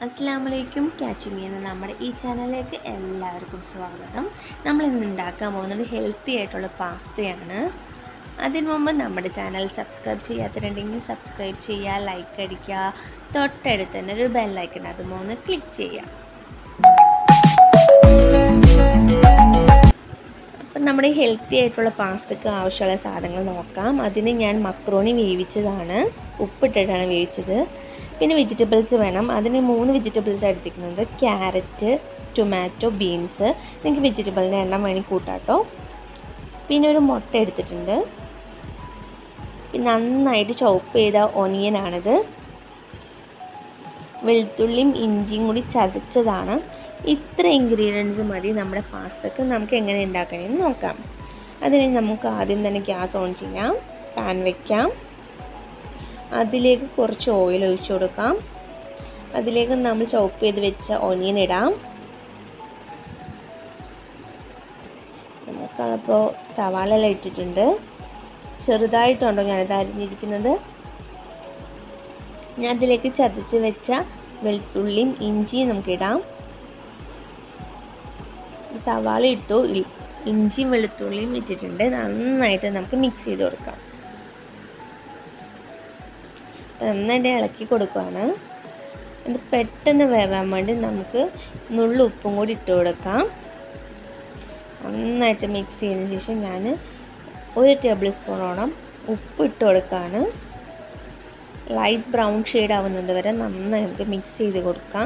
അസ്സാം വലൈക്കും കാച്ചുമി എന്ന നമ്മുടെ ഈ ചാനലിലേക്ക് എല്ലാവർക്കും സ്വാഗതം നമ്മൾ ഇന്ന് ഉണ്ടാക്കാൻ പോകുന്നത് ഹെൽത്തി ആയിട്ടുള്ള പാസ്തയാണ് അതിനു മുമ്പ് നമ്മുടെ ചാനൽ സബ്സ്ക്രൈബ് ചെയ്യാത്തവരുണ്ടെങ്കിൽ സബ്സ്ക്രൈബ് ചെയ്യുക ലൈക്ക് അടിക്കുക തൊട്ടടുത്ത് തന്നെ ഒരു ബെല്ലൈക്കൺ അതും ഒന്ന് ക്ലിക്ക് ചെയ്യുക അപ്പം നമ്മുടെ ഹെൽത്തി ആയിട്ടുള്ള പാസ്തയ്ക്ക് ആവശ്യമുള്ള സാധനങ്ങൾ നോക്കാം അതിന് ഞാൻ മക്രോണി വേവിച്ചതാണ് ഉപ്പിട്ടിട്ടാണ് വേവിച്ചത് പിന്നെ വെജിറ്റബിൾസ് വേണം അതിന് മൂന്ന് വെജിറ്റബിൾസ് എടുത്തിരിക്കുന്നത് ക്യാരറ്റ് ടൊമാറ്റോ ബീൻസ് നിങ്ങൾക്ക് വെജിറ്റബിളിൻ്റെ എണ്ണം വേണമെങ്കിൽ കൂട്ടാട്ടോ പിന്നെ ഒരു മുട്ട എടുത്തിട്ടുണ്ട് പിന്നെ നന്നായിട്ട് ചോപ്പ് ചെയ്ത ഒനിയനാണിത് വെളുത്തുള്ളിയും ഇഞ്ചിയും കൂടി ചതച്ചതാണ് ഇത്ര ഇൻഗ്രീഡിയൻസ് മതി നമ്മുടെ പാസ്തക്ക് നമുക്ക് എങ്ങനെ ഉണ്ടാക്കണമെന്ന് നോക്കാം അതിന് നമുക്ക് ആദ്യം തന്നെ ഗ്യാസ് ഓൺ ചെയ്യാം പാൻ വയ്ക്കാം അതിലേക്ക് കുറച്ച് ഓയിൽ ഒഴിച്ചു കൊടുക്കാം അതിലേക്ക് നമ്മൾ ചോപ്പ് ചെയ്ത് വെച്ച ഒനിയൻ ഇടാം നമുക്കപ്പോൾ സവാള എല്ലാം ഇട്ടിട്ടുണ്ട് ചെറുതായിട്ടുണ്ടോ ഞാനിത് അരിഞ്ഞിരിക്കുന്നത് ഞാൻ അതിലേക്ക് ചതച്ച് വെച്ച വെളുത്തുള്ളിയും ഇഞ്ചിയും നമുക്കിടാം സവാള ഇട്ടു ഇഞ്ചിയും വെളുത്തുള്ളിയും ഇട്ടിട്ടുണ്ട് നന്നായിട്ട് നമുക്ക് മിക്സ് ചെയ്ത് കൊടുക്കാം നന്നായിട്ട് ഇളക്കി കൊടുക്കുകയാണ് ഇത് പെട്ടെന്ന് വേവാൻ വേണ്ടി നമുക്ക് നുള്ളു ഉപ്പും കൂടി ഇട്ട് കൊടുക്കാം നന്നായിട്ട് മിക്സ് ചെയ്തതിന് ശേഷം ഞാൻ ഒരു ടേബിൾ സ്പൂണോളം ഉപ്പ് ഇട്ട് കൊടുക്കുകയാണ് ലൈറ്റ് ബ്രൗൺ ഷെയ്ഡ് ആവുന്നത് വരെ നന്നായി നമുക്ക് മിക്സ് ചെയ്ത് കൊടുക്കാം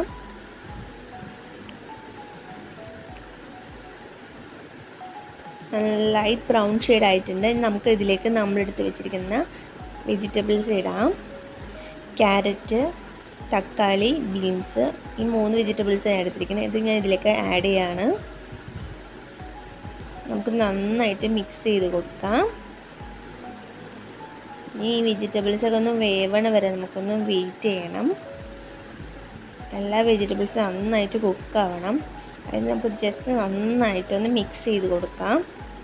ലൈറ്റ് ബ്രൗൺ ഷെയ്ഡ് ആയിട്ടുണ്ട് നമുക്ക് ഇതിലേക്ക് നമ്മളെടുത്ത് വെച്ചിരിക്കുന്ന വെജിറ്റബിൾസ് ഇടാം ക്യാരറ്റ് തക്കാളി ബീൻസ് ഈ മൂന്ന് വെജിറ്റബിൾസ് ഞാൻ എടുത്തിരിക്കുന്നത് ഇത് ഞാൻ ഇതിലേക്ക് ആഡ് ചെയ്യാണ് നമുക്ക് നന്നായിട്ട് മിക്സ് ചെയ്ത് കൊടുക്കാം ഈ വെജിറ്റബിൾസൊക്കെ ഒന്ന് വേവണ വരെ നമുക്കൊന്ന് വെയിറ്റ് ചെയ്യണം എല്ലാ വെജിറ്റബിൾസും നന്നായിട്ട് കുക്കാവണം അതിന് നമുക്ക് ജസ്റ്റ് നന്നായിട്ടൊന്ന് മിക്സ് ചെയ്ത് കൊടുക്കാം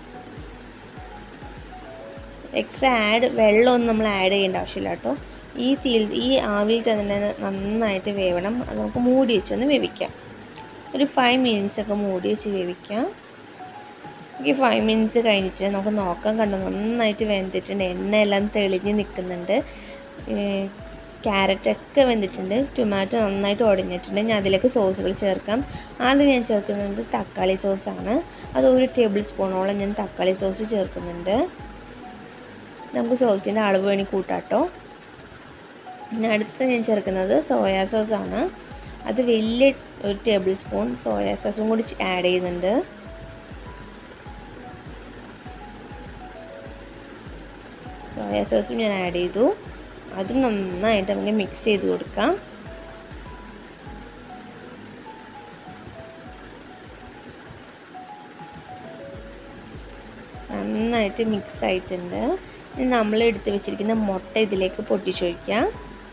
എക്സ്ട്രാ ആഡ് വെള്ളമൊന്നും നമ്മൾ ആഡ് ചെയ്യേണ്ട ആവശ്യമില്ല കേട്ടോ ഈ തീയിൽ ഈ ആവിയിൽ തന്നെ നന്നായിട്ട് വേവണം അത് നമുക്ക് മൂടി വെച്ചൊന്ന് വേവിക്കാം ഒരു ഫൈവ് മിനിറ്റ്സ് ഒക്കെ മൂടി വെച്ച് വേവിക്കാം ഈ ഫൈവ് മിനിറ്റ്സ് കഴിഞ്ഞിട്ട് നമുക്ക് നോക്കാൻ കണ്ടു നന്നായിട്ട് വെന്തിട്ടുണ്ട് എണ്ണയെല്ലാം തെളിഞ്ഞ് നിൽക്കുന്നുണ്ട് ക്യാരറ്റൊക്കെ വെന്തിട്ടുണ്ട് ടൊമാറ്റോ നന്നായിട്ട് ഉടഞ്ഞിട്ടുണ്ട് ഞാൻ അതിലേക്ക് സോസുകൾ ചേർക്കാം ആദ്യം ഞാൻ ചേർക്കുന്നത് തക്കാളി സോസാണ് അത് ഒരു ടേബിൾ സ്പൂണോളം ഞാൻ തക്കാളി സോസ് ചേർക്കുന്നുണ്ട് നമുക്ക് സോസിൻ്റെ അളവ് വേണമെങ്കിൽ കൂട്ടാട്ടോ പിന്നെ അടുത്ത് ഞാൻ ചേർക്കുന്നത് സോയാ സോസാണ് അത് വലിയ ഒരു ടേബിൾ സ്പൂൺ സോയാ സോസും കൂടി ആഡ് ചെയ്യുന്നുണ്ട് സോയാ സോസും ഞാൻ ആഡ് ചെയ്തു അതും നന്നായിട്ട് നമുക്ക് മിക്സ് ചെയ്ത് കൊടുക്കാം നന്നായിട്ട് മിക്സ് ആയിട്ടുണ്ട് നമ്മൾ എടുത്ത് വെച്ചിരിക്കുന്ന മുട്ട ഇതിലേക്ക് പൊട്ടിച്ചൊഴിക്കാം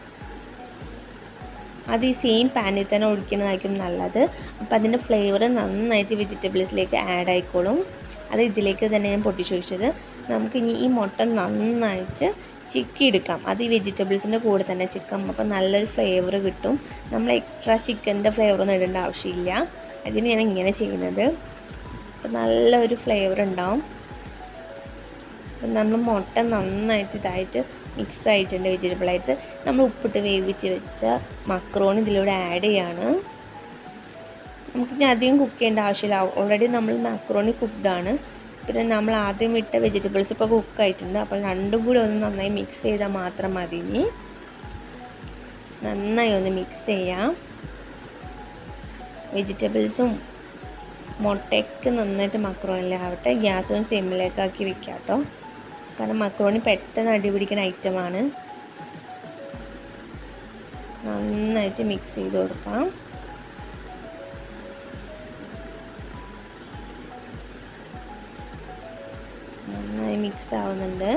അത് ഈ സെയിം പാനിൽ തന്നെ ഒഴിക്കുന്നതായിരിക്കും നല്ലത് അപ്പോൾ അതിൻ്റെ ഫ്ലേവർ നന്നായിട്ട് വെജിറ്റബിൾസിലേക്ക് ആഡ് ആയിക്കോളും അത് ഇതിലേക്ക് തന്നെ ഞാൻ പൊട്ടിച്ചൊഴിച്ചത് നമുക്ക് ഇനി ഈ മുട്ട നന്നായിട്ട് ചിക്കി എടുക്കാം അത് ഈ വെജിറ്റബിൾസിൻ്റെ കൂടെ തന്നെ ചിക്കാം അപ്പോൾ നല്ലൊരു ഫ്ലേവർ കിട്ടും നമ്മൾ എക്സ്ട്രാ ചിക്കൻ്റെ ഫ്ലേവറൊന്നും ഇടേണ്ട ആവശ്യമില്ല അതിന് ഞാൻ ഇങ്ങനെ ചെയ്യുന്നത് അപ്പോൾ നല്ലൊരു ഫ്ലേവർ ഉണ്ടാവും അപ്പം നമ്മൾ മുട്ട നന്നായിട്ട് ഇതായിട്ട് മിക്സ് ആയിട്ടുണ്ട് വെജിറ്റബിളായിട്ട് നമ്മൾ ഉപ്പിട്ട് വേവിച്ച് വെച്ച മക്രോണി ഇതിലൂടെ ആഡ് ചെയ്യാണ് നമുക്ക് ഇനി അധികം കുക്ക് ചെയ്യേണ്ട ആവശ്യമില്ല ഓൾറെഡി നമ്മൾ മക്രോണി കുക്ക്ഡാണ് പിന്നെ നമ്മൾ ആദ്യം ഇട്ട വെജിറ്റബിൾസ് ഇപ്പോൾ കുക്കായിട്ടുണ്ട് അപ്പോൾ രണ്ടും കൂടി ഒന്ന് നന്നായി മിക്സ് ചെയ്താൽ മാത്രം മതി ഇനി നന്നായി ഒന്ന് മിക്സ് ചെയ്യാം വെജിറ്റബിൾസും മുട്ടയൊക്കെ നന്നായിട്ട് മക്രോണിലാവട്ടെ ഗ്യാസും സിമ്മിലേക്കാക്കി വെക്കാം കേട്ടോ കാരണം മക്രോണി പെട്ടെന്ന് അടിപിടിക്കുന്ന ഐറ്റമാണ് നന്നായിട്ട് മിക്സ് ചെയ്ത് കൊടുക്കാം നന്നായി മിക്സ് ആവുന്നുണ്ട്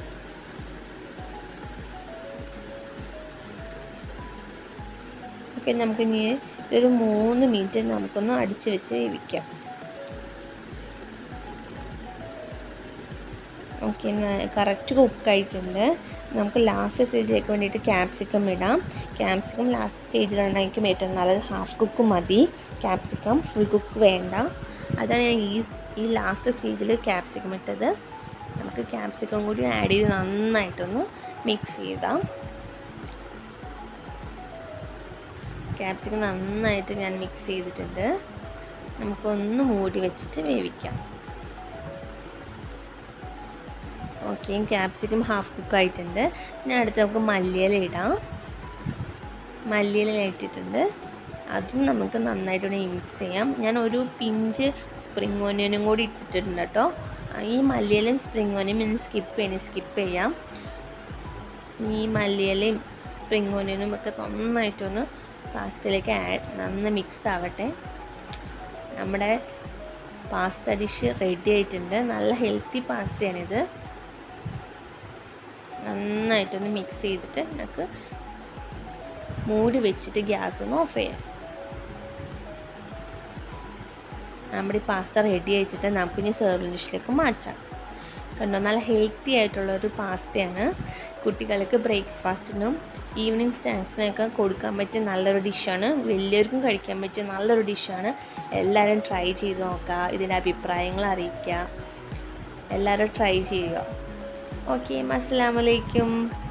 ഓക്കെ നമുക്കിനി ഒരു മൂന്ന് മിനിറ്റ് നമുക്കൊന്ന് അടിച്ച് വെച്ച് വേവിക്കാം ഓക്കെ കറക്റ്റ് കുക്കായിട്ടുണ്ട് നമുക്ക് ലാസ്റ്റ് സ്റ്റേജിലേക്ക് വേണ്ടിയിട്ട് ക്യാപ്സിക്കം ഇടാം ക്യാപ്സിക്കം ലാസ്റ്റ് സ്റ്റേജിലുണ്ടായിരിക്കും ഏറ്റവും നല്ലത് ഹാഫ് കുക്ക് മതി ക്യാപ്സിക്കം ഫുൾ കുക്ക് വേണ്ട അതാണ് ഞാൻ ഈ ഈ ലാസ്റ്റ് സ്റ്റേജിൽ ക്യാപ്സിക്കം ഇട്ടത് നമുക്ക് ക്യാപ്സിക്കം കൂടി ആഡ് ചെയ്ത് നന്നായിട്ടൊന്ന് മിക്സ് ചെയ്താം ക്യാപ്സിക്കം നന്നായിട്ട് ഞാൻ മിക്സ് ചെയ്തിട്ടുണ്ട് നമുക്കൊന്ന് മൂടി വെച്ചിട്ട് വേവിക്കാം ഓക്കെ ക്യാപ്സിക്കം ഹാഫ് കുക്ക് ആയിട്ടുണ്ട് ഇനി അടുത്ത് നമുക്ക് മല്ലിയില ഇടാം മല്ലിയില ഇട്ടിട്ടുണ്ട് അതും നമുക്ക് നന്നായിട്ട് മിക്സ് ചെയ്യാം ഞാൻ ഒരു പിഞ്ച് സ്പ്രിങ് ഓനിയനും കൂടി ഇട്ടിട്ടുണ്ട് കേട്ടോ ഈ മല്ലിയിലയും സ്പ്രിങ് ഓനിയനും ഇനി സ്കിപ്പ് ചെയ്യണം സ്കിപ്പ് ചെയ്യാം ഈ മല്ലിയിലയും സ്പ്രിങ് ഓനിയനും ഒക്കെ നന്നായിട്ടൊന്ന് പാസ്തയിലേക്ക് ആഡ് നന്ന മിക്സ് ആവട്ടെ നമ്മുടെ പാസ്ത ഡിഷ് റെഡി ആയിട്ടുണ്ട് നല്ല ഹെൽത്തി പാസ്തയാണിത് നന്നായിട്ടൊന്ന് മിക്സ് ചെയ്തിട്ട് നമുക്ക് മൂടി വെച്ചിട്ട് ഗ്യാസ് ഒന്ന് ഓഫ് ചെയ്യാം നമ്മുടെ ഈ പാസ്ത റെഡി ആയിട്ടിട്ട് നമുക്കിനി സെർവിങ് ഡിഷിലേക്ക് മാറ്റാം കണ്ടോ നല്ല ഹെൽത്തി ആയിട്ടുള്ള ഒരു പാസ്തയാണ് കുട്ടികൾക്ക് ബ്രേക്ക്ഫാസ്റ്റിനും ഈവനിങ് സ്നാക്സിനൊക്കെ കൊടുക്കാൻ പറ്റിയ നല്ലൊരു ഡിഷാണ് വലിയവർക്കും കഴിക്കാൻ പറ്റിയ നല്ലൊരു ഡിഷാണ് എല്ലാവരും ട്രൈ ചെയ്ത് നോക്കുക ഇതിൻ്റെ അഭിപ്രായങ്ങൾ അറിയിക്കുക എല്ലാവരും ട്രൈ ചെയ്യുക ഓക്കെ അസ്സാം വലൈക്കും